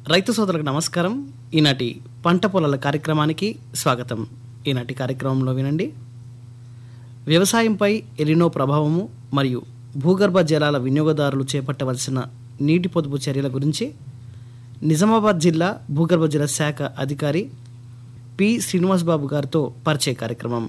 రైతు సోదరులకు నమస్కారం ఈనాటి పంట పొలాల కార్యక్రమానికి స్వాగతం ఈనాటి కార్యక్రమంలో వినండి వ్యవసాయంపై ఎలినో ప్రభావము మరియు భూగర్భ జలాల వినియోగదారులు చేపట్టవలసిన నీటి పొదుపు చర్యల గురించి నిజామాబాద్ జిల్లా భూగర్భ జల శాఖ అధికారి పి శ్రీనివాస్ బాబు గారితో పరిచయ కార్యక్రమం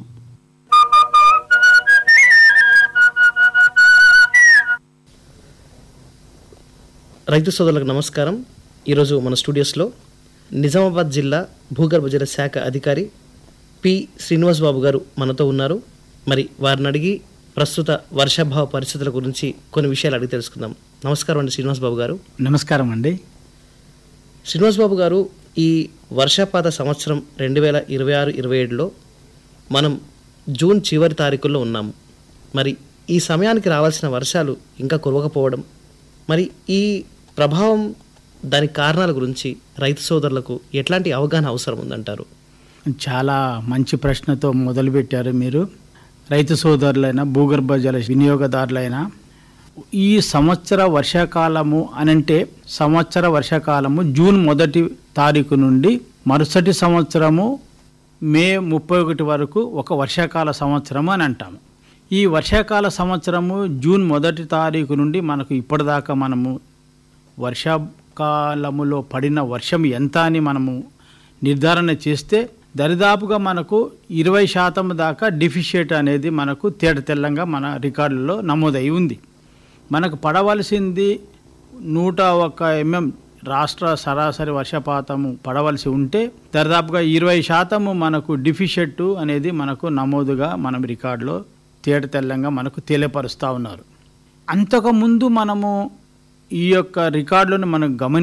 రైతు సోదరులకు నమస్కారం ఈరోజు మన స్టూడియోస్లో నిజామాబాద్ జిల్లా భూగర్భ జల శాఖ అధికారి పి శ్రీనివాస్ బాబు గారు మనతో ఉన్నారు మరి వారిని అడిగి ప్రస్తుత వర్షాభావ పరిస్థితుల గురించి కొన్ని విషయాలు అడిగి తెలుసుకుందాం నమస్కారం అండి శ్రీనివాస్ బాబు గారు నమస్కారం అండి శ్రీనివాస్ బాబు గారు ఈ వర్షపాత సంవత్సరం రెండు వేల ఇరవై ఆరు ఇరవై ఏడులో మనం జూన్ చివరి తారీఖుల్లో ఉన్నాము మరి ఈ సమయానికి రావాల్సిన వర్షాలు ఇంకా కురవకపోవడం మరి ఈ ప్రభావం దాని కారణాల గురించి రైతు సోదరులకు ఎట్లాంటి అవగాహన అవసరం ఉందంటారు చాలా మంచి ప్రశ్నతో మొదలుపెట్టారు మీరు రైతు సోదరులైన భూగర్భ జల వినియోగదారులైన ఈ సంవత్సర వర్షాకాలము అనంటే సంవత్సర వర్షాకాలము జూన్ మొదటి తారీఖు నుండి మరుసటి సంవత్సరము మే ముప్పై ఒకటి వరకు ఒక వర్షాకాల సంవత్సరం అని అంటాము ఈ వర్షాకాల సంవత్సరము జూన్ మొదటి తారీఖు నుండి మనకు ఇప్పటిదాకా మనము వర్షాకాలములో పడిన వర్షం ఎంత అని మనము నిర్ధారణ చేస్తే దరిదాపుగా మనకు ఇరవై శాతం దాకా డిఫిషియేట్ అనేది మనకు తేట తెల్లంగా మన రికార్డులలో నమోదై ఉంది మనకు పడవలసింది నూట ఒక్క ఎంఎం రాష్ట్ర సరాసరి వర్షపాతము పడవలసి ఉంటే దరిదాపుగా ఇరవై శాతము మనకు డిఫిషియట్ అనేది మనకు నమోదుగా మనం రికార్డులో తేట తెల్లంగా మనకు తెలియపరుస్తూ ఉన్నారు అంతకుముందు మనము ఈ యొక్క రికార్డులను మనం గమని